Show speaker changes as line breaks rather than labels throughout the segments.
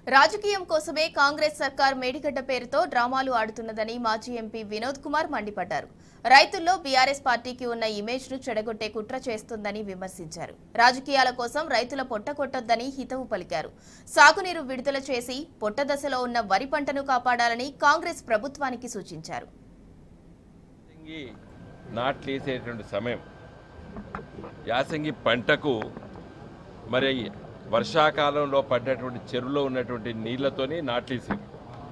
రాజకీయం కోసమే కాంగ్రెస్ సర్కార్ మేడిగడ్డ పేరుతో డ్రామాలు ఆడుతున్నదని మాజీ ఎంపీ వినోద్ కుమార్ మండిపడ్డారు రైతుల్లో బీఆర్ఎస్ పార్టీకి ఉన్న ఇమేజ్ ను చెడగొట్టే కుట్ర చేస్తుందని విమర్శించారు రాజకీయాల కోసం రైతుల పొట్ట కొట్టొద్దని హితవు పలికారు సాగునీరు విడుదల చేసి పొట్ట దశలో ఉన్న వరి పంటను కాపాడాలని కాంగ్రెస్ ప్రభుత్వానికి సూచించారు
యాసంగి నాట్లేసేటువంటి సమయం యాసంగి పంటకు మరి వర్షాకాలంలో పడ్డటువంటి చెరువులో ఉన్నటువంటి నీళ్లతోని నాట్లేసింది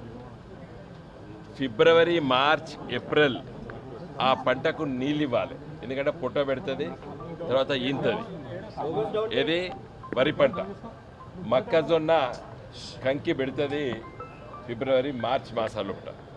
ఫిబ్రవరి మార్చ్ ఏప్రిల్ ఆ పంటకు నీళ్ళు ఇవ్వాలి ఎందుకంటే పుట్ట పెడుతుంది తర్వాత ఈంతది ఇది వరి పంట మొక్కజొన్న కంకి పెడుతుంది ఫిబ్రవరి మార్చ్ మాసాల్లో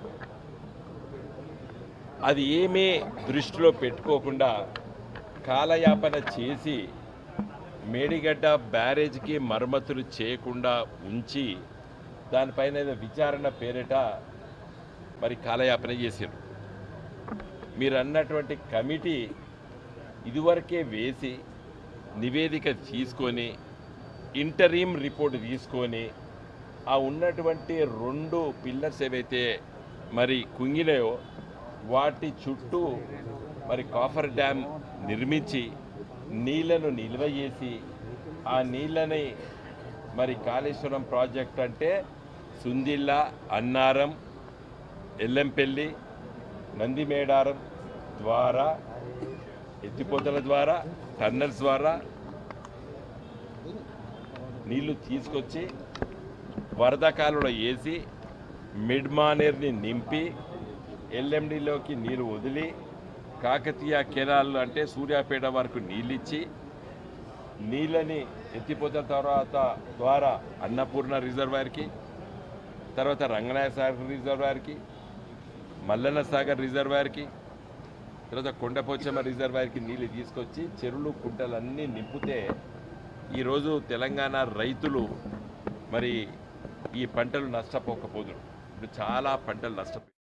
అది ఏమీ దృష్టిలో పెట్టుకోకుండా కాలయాపన చేసి మేడిగడ్డ బ్యారేజ్కి మరమ్మతులు చేయకుండా ఉంచి దానిపైన ఏదో విచారణ పేరిట మరి కాలయాపన చేశారు మీరు అన్నటువంటి కమిటీ ఇదివరకే వేసి నివేదిక తీసుకొని ఇంటరీం రిపోర్ట్ తీసుకొని ఆ ఉన్నటువంటి రెండు పిల్లర్స్ ఏవైతే మరి కుంగినాయో వాటి చుట్టూ మరి కాఫర్ డ్యామ్ నిర్మించి నీళ్లను నిల్వ చేసి ఆ నీళ్ళని మరి కాళేశ్వరం ప్రాజెక్ట్ అంటే సుందిళ్ళ అన్నారం ఎల్లంపల్లి నందిమేడారం ద్వారా ఎత్తిపోతల ద్వారా టన్నల్స్ ద్వారా నీళ్లు తీసుకొచ్చి వరద కాలువలో వేసి మిడ్ మానేర్ని నింపి ఎల్ఎండిలోకి నీరు వదిలి కాకతీయ కెనాల్ అంటే సూర్యాపేట వరకు నీళ్ళిచ్చి నీళ్ళని ఎత్తిపోతల తర్వాత ద్వారా అన్నపూర్ణ రిజర్వాయర్కి తర్వాత రంగనాయ సాగర్ రిజర్వాయర్కి మల్లన్న సాగర్ రిజర్వాయర్కి తర్వాత కొండపోచమ్మ రిజర్వాయర్కి నీళ్ళు తీసుకొచ్చి చెరువులు కుంటలన్నీ నింపితే ఈరోజు తెలంగాణ రైతులు మరి ఈ పంటలు నష్టపోకపోదురు ఇప్పుడు చాలా పంటలు నష్టపోయి